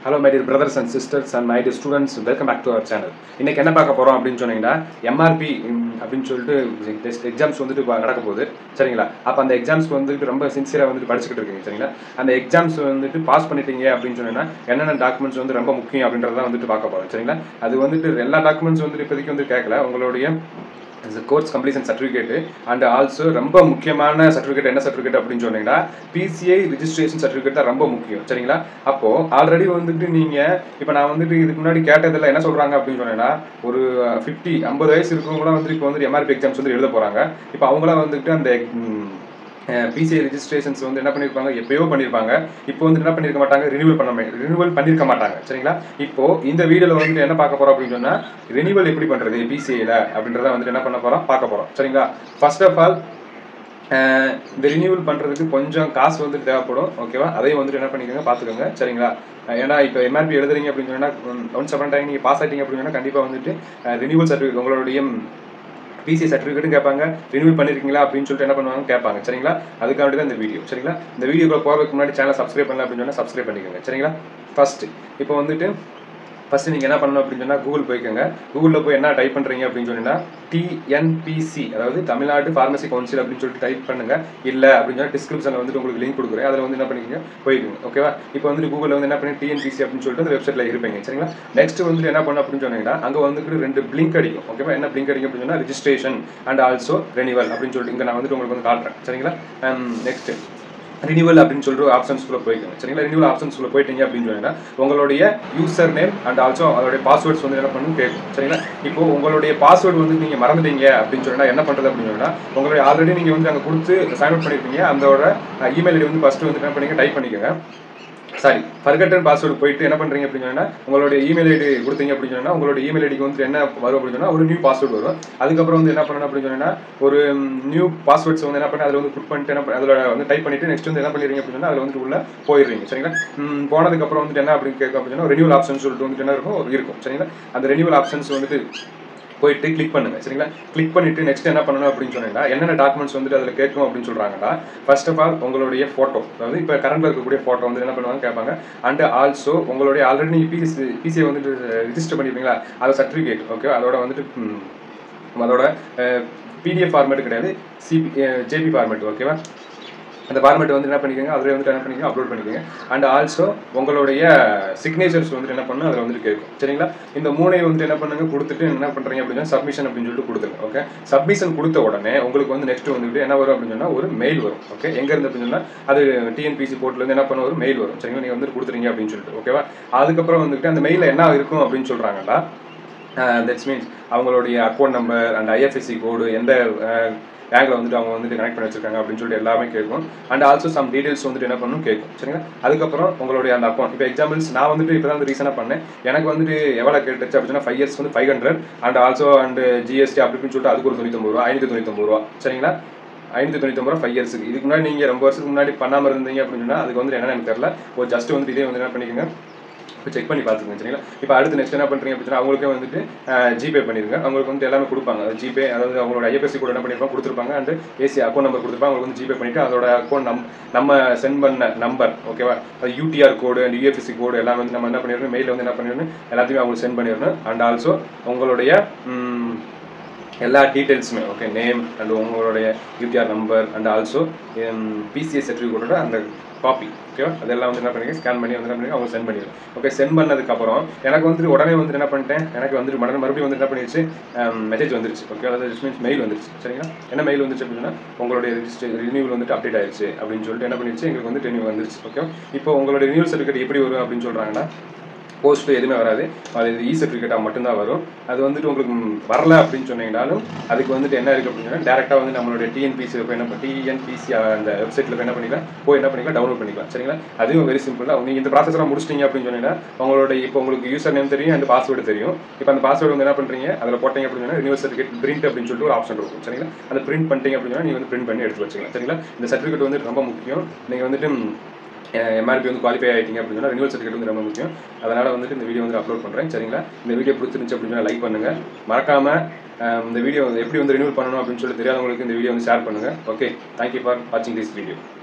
hello my dear brothers and sisters and my dear students welcome back to our channel இன்னைக்கு என்ன பார்க்க போகிறோம் அப்படின்னு சொன்னீங்கன்னா எம்ஆர்பி அப்படின்னு சொல்லிட்டு டெஸ்ட் எக்ஸாம்ஸ் வந்துட்டு இப்ப நடக்க போகுது சரிங்களா அப்போ அந்த எக்ஸாம்ஸ்க்கு வந்துட்டு ரொம்ப சின்சியராக வந்துட்டு படிச்சுக்கிட்டு இருக்கீங்க சரிங்களா அந்த எக்ஸாம்ஸ் வந்துட்டு பாஸ் பண்ணிட்டீங்க அப்படின்னு சொன்னீங்கன்னா என்னென்ன டாக்குமெண்ட்ஸ் வந்து ரொம்ப முக்கியம் அப்படின்றத வந்துட்டு பார்க்க போகிறோம் சரிங்களா அது வந்துட்டு எல்லா டாக்குமெண்ட்ஸ் வந்துட்டு இப்போதைக்கு வந்து கேட்கல உங்களுடைய course completion certificate and also ரொம்ப முக்கியமான சர்டிஃபிகேட் என்ன சர்டிஃபிகேட் அப்படின்னு சொன்னீங்கன்னா பிசிஐ ரிஜிஸ்ட்ரேஷன் சர்டிஃபிகேட் தான் ரொம்ப முக்கியம் சரிங்களா அப்போ ஆல்ரெடி வந்துட்டு நீங்க இப்போ நான் வந்துட்டு இதுக்கு முன்னாடி கேட்டதில் என்ன சொல்றாங்க அப்படின்னு சொன்னீங்கன்னா ஒரு ஃபிஃப்டி ஐம்பது வயசு இருக்கவங்களாம் வந்துட்டு இப்போ வந்து எம்ஆர்பி எக்ஸாம்ஸ் வந்து எழுத போறாங்க இப்போ அவங்களாம் வந்துட்டு அந்த பிசிஐ ரெஜிஸ்ட்ரேஷன்ஸ் வந்து என்ன பண்ணியிருப்பாங்க எப்பயோ பண்ணியிருப்பாங்க இப்போ வந்து என்ன பண்ணியிருக்க மாட்டாங்க ரினிவல் பண்ண ரினிவல் பண்ணியிருக்க மாட்டாங்க சரிங்களா இப்போ இந்த வீடியோவில் வந்துட்டு என்ன பார்க்க போறோம் அப்படின்னு சொன்னா ரினிவல் எப்படி பண்றது பிசிஐல அப்படின்றத வந்துட்டு என்ன பண்ண போறோம் பார்க்க போறோம் சரிங்களா ஃபர்ஸ்ட் ஆஃப் ஆல் இந்த ரினியூவல் பண்ணுறதுக்கு கொஞ்சம் காசு வந்துட்டு தேவைப்படும் ஓகேவா அதையும் வந்துட்டு என்ன பண்ணிக்கோங்க பார்த்துக்கோங்க சரிங்களா ஏன்னா இப்போ எம்ஆர்பி எழுதுறீங்க அப்படின்னு சொன்னா ஒன்ஸ் அப்புறம் டைம் நீங்கள் பாஸ் ஆகிட்டீங்க அப்படின்னு சொன்னா கண்டிப்பாக வந்துட்டு ரினியூவல் சர்டிஃபிகேட் உங்களுடைய பிசி சர்டிஃபிகேட்டும் கேட்பாங்க ரினியூவல் பண்ணிருக்கீங்களா அப்படின்னு சொல்லிட்டு என்ன பண்ணுவாங்க கேட்பாங்க சரிங்களா அதுக்காண்டி தான் இந்த வீடியோ சரிங்களா இந்த வீடியோக்குள்ள போகிறதுக்கு முன்னாடி சேனல் சப்ஸ்கிரைப் பண்ணல அப்படின்னு சொன்னால் சப்ஸ்கிரைப் பண்ணிக்கோங்க சரிங்களா ஃபர்ஸ்ட் இப்போ வந்துட்டு ஃபர்ஸ்ட் நீங்கள் என்ன பண்ணணும் அப்படின்னு சொன்னால் கூகுள் போய்க்கோங்க கூகுளில் போய் என்ன டைப் பண்ணுறீங்க அப்படின்னு சொன்னீங்கன்னா டிஎன்பிசி அதாவது தமிழ்நாடு ஃபார்மசி கவுன்சில் அப்படின்னு சொல்லிட்டு டைப் பண்ணுங்க இல்லை அப்படின்னு சொன்னால் டிஸ்கிரிப்ஷனில் வந்துட்டு உங்களுக்கு லிங்க் கொடுக்குறேன் அதில் வந்து என்ன பண்ணிக்கோங்க போய்க்குங்க ஓகேவா இப்போ வந்துட்டு கூகுளில் வந்து என்ன பண்ணி டிஎன்பிசி அப்படின்னு சொல்லிட்டு அந்த வெப்சைட்டில் இருப்பீங்க சரிங்களா நெக்ஸ்ட் வந்துட்டு என்ன பண்ணணும் அப்படின்னு சொன்னீங்கன்னா அங்கே வந்துட்டு ரெண்டு பிளிங்க் அடிக்கும் ஓகேவா என்ன பிளிங்க் அடிக்கும் அப்படின்னு சொன்னால் ரிஜிஸ்ட்ரேஷன் அண்ட் ஆல்சோ ரெனிவல் அப்படின்னு சொல்லிட்டு இங்கே நான் வந்துட்டு உங்களுக்கு வந்து காட்டுறேன் சரிங்களா நெக்ஸ்ட் ரினிவல் அப்படின்னு சொல்லிட்டு ஆப்ஷன்ஸ்குள்ளே போய்க்கோங்க சரிங்களா ரினிவல் ஆப்ஷன்ஸ்குள்ளே போயிட்டீங்க அப்படின்னு சொன்னீங்கன்னா உங்களுடைய யூசர் நேம் அண்ட் ஆல்சோ அதோடைய பாஸ்வேர்ட்ஸ் வந்து என்ன பண்ணணும் கேட்கும் சரிங்களா இப்போ உங்களுடைய பாஸ்வேர்டு வந்து நீங்கள் மறந்துட்டீங்க அப்படின்னு சொன்னா என்ன பண்ணுறது அப்படின்னு சொன்னா உங்களுடைய ஆல்ரெடி நீங்கள் வந்து அங்கே கொடுத்து சைன் அவுட் பண்ணியிருப்பீங்க அதோட இமெயில் ஐடி வந்து ஃபஸ்ட்டு வந்து என்ன பண்ணிங்க டைப் பண்ணிக்கோங்க சாரி ஃபர்கட்டன் பாஸ்வேர்டு போயிட்டு என்ன பண்ணுறீங்க அப்படின்னு சொன்னா உங்களுடைய இமெயில் ஐடி கொடுத்தீங்க அப்படின்னு சொன்னா உங்களோட இமெயில் ஐடிக்கு வந்து என்ன வரும் அப்படின்னு சொன்னா ஒரு நியூ பாஸ்வேர்டு வரும் அதுக்கப்புறம் வந்து என்ன பண்ணணும் அப்படின்னு சொன்னா ஒரு நியூ பாஸ்வேர்ட்ஸ் வந்து என்ன பண்ணி அதில் வந்து புட் பண்ணிட்டு என்ன அதில் வந்து டைப் பண்ணிட்டு நெக்ஸ்ட் வந்து என்ன பண்ணிடுறீங்க அப்படின்னு சொன்னா அதில் வந்து உள்ள போயிடுறீங்க சரிங்களா ம், போனதுக்கப்புறம் வந்துட்டு என்ன அப்படின்னு கேட்கும் அப்படின்னு சொன்னா ரெனியூவல் ஆப்ஷன் சொல்லிட்டு வந்துட்டு என்ன இருக்கும் இருக்கும் சரிங்களா அந்த ரெனியூவல் ஆப்ஷன்ஸ் வந்துட்டு போயிட்டு கிளிக் பண்ணுங்க சரிங்களா கிளிக் பண்ணிட்டு நெக்ஸ்ட் என்ன பண்ணணும் அப்படின்னு சொன்னீங்கன்னா என்னென்ன டாக்குமெண்ட்ஸ் வந்துட்டு அதில் கேட்கும் அப்படின்னு சொல்றாங்கன்னா ஃபர்ஸ்ட் ஆஃப் ஆல் உங்களுடைய ஃபோட்டோ அதாவது இப்போ கரண்ட்ல இருக்கக்கூடிய ஃபோட்டோ வந்து என்ன பண்ணுவாங்க கேட்பாங்க அண்ட் ஆல்சோ உங்களுடைய ஆல்ரெடி நீங்கள் பிசி பிசிஐ வந்துட்டு ரிஜிஸ்டர் பண்ணிருப்பீங்களா அது சர்டிஃபிகேட் ஓகே அதோட வந்துட்டு ம், அதோட பிடிஎஃப் ஃபார்மேட் கிடையாது சிபி ஜேபி ஃபார்மேட் ஓகேவா அந்த ஃபார்மேட் வந்து என்ன பண்ணிக்கோங்க அதில் வந்துட்டு என்ன பண்ணிக்கோங்க அப்லோட் பண்ணிக்கோங்க அண்ட் ஆல்சோ உங்களுடைய சிக்னேச்சர்ஸ் வந்துட்டு என்ன பண்ணணும் அதில் வந்துட்டு கேட்கும் சரிங்களா இந்த மூணையும் வந்துட்டு என்ன பண்ணுங்க கொடுத்துட்டு என்ன பண்ணுறீங்க அப்படின்னா சப்மிஷன் அப்படின்னு சொல்லிட்டு கொடுத்துருங்க ஓகே சப்மிஷன் கொடுத்த உடனே உங்களுக்கு வந்து நெக்ஸ்ட் வந்துட்டு என்ன வரும் அப்படின்னு சொன்னால் ஒரு மெயில் வரும் ஓகே எங்க இருந்து அப்படின்னு சொன்னால் அது டிஎன்பிசி போர்ட்லேருந்து என்ன பண்ண ஒரு மெயில் வரும் சரிங்களா நீங்கள் வந்துட்டு கொடுத்துறீங்க அப்படின்னு சொல்லிட்டு ஓகேவா அதுக்கப்புறம் வந்துட்டு அந்த மெயிலில் என்ன இருக்கும் அப்படின்னு சொல்கிறாங்களா தட்ஸ் மீன்ஸ் அவங்களுடைய account number and IFSC code எந்த பேங்க்ல வந்துட்டு அவங்க வந்துட்டு கனெக்ட் பண்ணி வச்சிருக்காங்க அப்படின்னு சொல்லிட்டு எல்லாமே கேட்கும் அண்ட் ஆல்சோ சம் டீடைல்ஸ் வந்துட்டு என்ன பண்ணும் கேட்கும் சரிங்களா அதுக்கப்புறம் உங்களுடைய அந்த அக்கௌண்ட் இப்போ எக்ஸாம்பிள்ஸ் நான் வந்துட்டு இப்போ தான் ரீசனாக பண்ணேன் எனக்கு வந்துட்டு எவ்வளோ கேட்டுச்சு அப்படின்னா ஃபைவ் இயர்ஸ் வந்து five hundred and also and GST அப்படி இப்படின்னு சொல்லிட்டு அதுக்கு ஒரு தொண்ணூத்தொம்பது ரூபா ஐநூற்றி தொண்ணூத்தொம்பது ரூபா சரிங்களா ஐநூற்றி தொண்ணூத்தொம்பது ரூபா ஃபைவ் இயர்ஸுக்கு இதுக்கு முன்னாடி நீங்கள் ரொம்ப வருஷத்துக்கு முன்னாடி பண்ணாமல் இருந்தீங்க அப்படின்னு சொன்னால் அதுக்கு வந்து என்னன்னு எனக்கு தெரியல ஒரு ஜஸ்ட் வந்து இதே வந்து என்ன பண்ணிக்கோங்க இப்போ செக் பண்ணி பார்த்துக்கோங்க சரிங்களா இப்போ அடுத்து நெக்ஸ்ட் என்ன பண்ணுறீங்க அப்படின்னு சொன்னா அவங்களுக்கே வந்துட்டு ஜிபே பண்ணிருங்க அவங்களுக்கு வந்து எல்லாமே கொடுப்பாங்க ஜிபே அதாவது அவங்களோட ஐஎஃப்எஸ்சி கூட என்ன பண்ணிருப்பாங்க கொடுத்துருப்பாங்க அண்ட் ஏசி அக்கௌண்ட் நம்பர் கொடுத்துருப்பாங்க அவங்களுக்கு வந்து ஜிபே பண்ணிட்டு அதோட அக்கௌண்ட் நம் நம்ம சென்ட் பண்ண நம்பர் ஓகேவா அது யூடிஆர் கோடு அண்ட் யூஎஃப்எஸ்சி கோடு எல்லாம் வந்து நம்ம என்ன பண்ணிடணும் மெயிலில் வந்து என்ன பண்ணிடணும் எல்லாத்தையுமே அவங்களுக்கு சென்ட் பண்ணிடணும் அண்ட் ஆல்சோ உங்களுடைய ம், எல்லா டீட்டெயில்ஸுமே ஓகே நேம் அண்ட் உங்களுடைய UTR number and also PCS சர்டிஃபிகேட்டோட அந்த காப்பி ஓகேவா அதெல்லாம் வந்து என்ன பண்ணிக்க ஸ்கேன் பண்ணி வந்து என்ன பண்ணி அவங்க சென்ட் பண்ணிடுவோம் ஓகே சென்ட் பண்ணதுக்கப்புறம் எனக்கு வந்துட்டு உடனே வந்துட்டு என்ன பண்ணிட்டேன் எனக்கு வந்துட்டு உடனே மறுபடியும் வந்து என்ன பண்ணிடுச்சு மெசேஜ் வந்துருச்சு ஓகே அதாவது மீன்ஸ் மெயில் வந்துருச்சு சரிங்களா என்ன மெயில் வந்துச்சு அப்படின்னா உங்களுடைய ரிஜிஸ்டர் ரினியூவல் வந்துட்டு அப்டேட் ஆயிடுச்சு அப்படின்னு சொல்லிட்டு என்ன பண்ணிடுச்சு எங்களுக்கு வந்து ரினியூ வந்துருச்சு ஓகே இப்போ உங்களுடைய ரினியூவல் சர்டிஃபிகேட் எப்படி வரும் அப்படின்னு சொல்கிறாங்கன்னா போஸ்ட் எதுவுமே வராது அது இ சர்டிஃபிகேட்டாக மட்டும்தான் வரும் அது வந்துட்டு உங்களுக்கு ம், வரல அப்படின்னு சொன்னீங்கனாலும் அதுக்கு வந்துட்டு என்ன இருக்குது அப்படின்னு சொன்னால் டேரெக்டாக வந்து நம்மளுடைய டிஎன்பிசி போய் என்ன டிஎன்பிசி அந்த வெப்சைட்டில் போய் என்ன பண்ணிக்கலாம் போய் என்ன பண்ணிக்கலாம் டவுன்லோட் பண்ணிக்கலாம் சரிங்களா அதுவும் வெரி சிம்பிள் தான் நீங்கள் இந்த ப்ராசஸ்லாம் முடிச்சிட்டீங்க அப்படின்னு சொன்னீங்கன்னா உங்களோட இப்போ உங்களுக்கு யூசர் நேம் தெரியும் அண்ட் பாஸ்வேர்டு தெரியும் இப்போ அந்த பாஸ்வேர்டு வந்து என்ன பண்ணுறீங்க அதில் போட்டீங்க அப்படின்னு சொன்னால் ரினியூவல் சர்டிஃபிகேட் பிரிண்ட் அப்படின்னு சொல்லிட்டு ஒரு ஆப்ஷன் இருக்கும் சரிங்களா அந்த பிரிண்ட் பண்ணிட்டீங்க அப்படின்னா நீங்கள் வந்து பிரிண்ட் பண்ணி எடுத்து வச்சுக்கலாம் சரிங்களா இந்த சர்டிஃபிகேட் வந்து ரொம்ப முக்கியம் நீங்கள் வந்துட்டு ம், எம்ஆர்பி வந்து குவாலிஃபை ஆகிட்டீங்க அப்படின்னு சொன்னால் ரினியூவல் சர்டிஃபிகேட் வந்து ரொம்ப முக்கியம் அதனால் வந்துட்டு இந்த வீடியோ வந்து அப்லோட் பண்ணுறேன் சரிங்களா இந்த வீடியோ பிடிச்சிருந்துச்சு அப்படின்னு சொன்னால் லைக் பண்ணுங்கள் மறக்காமல் இந்த வீடியோ எப்படி வந்து ரினியூவல் பண்ணணும் அப்படின்னு சொல்லி தெரியாதவங்களுக்கு இந்த வீடியோ வந்து ஷேர் பண்ணுங்கள் ஓகே தேங்க்யூ ஃபார் வாட்சிங் திஸ் வீடியோ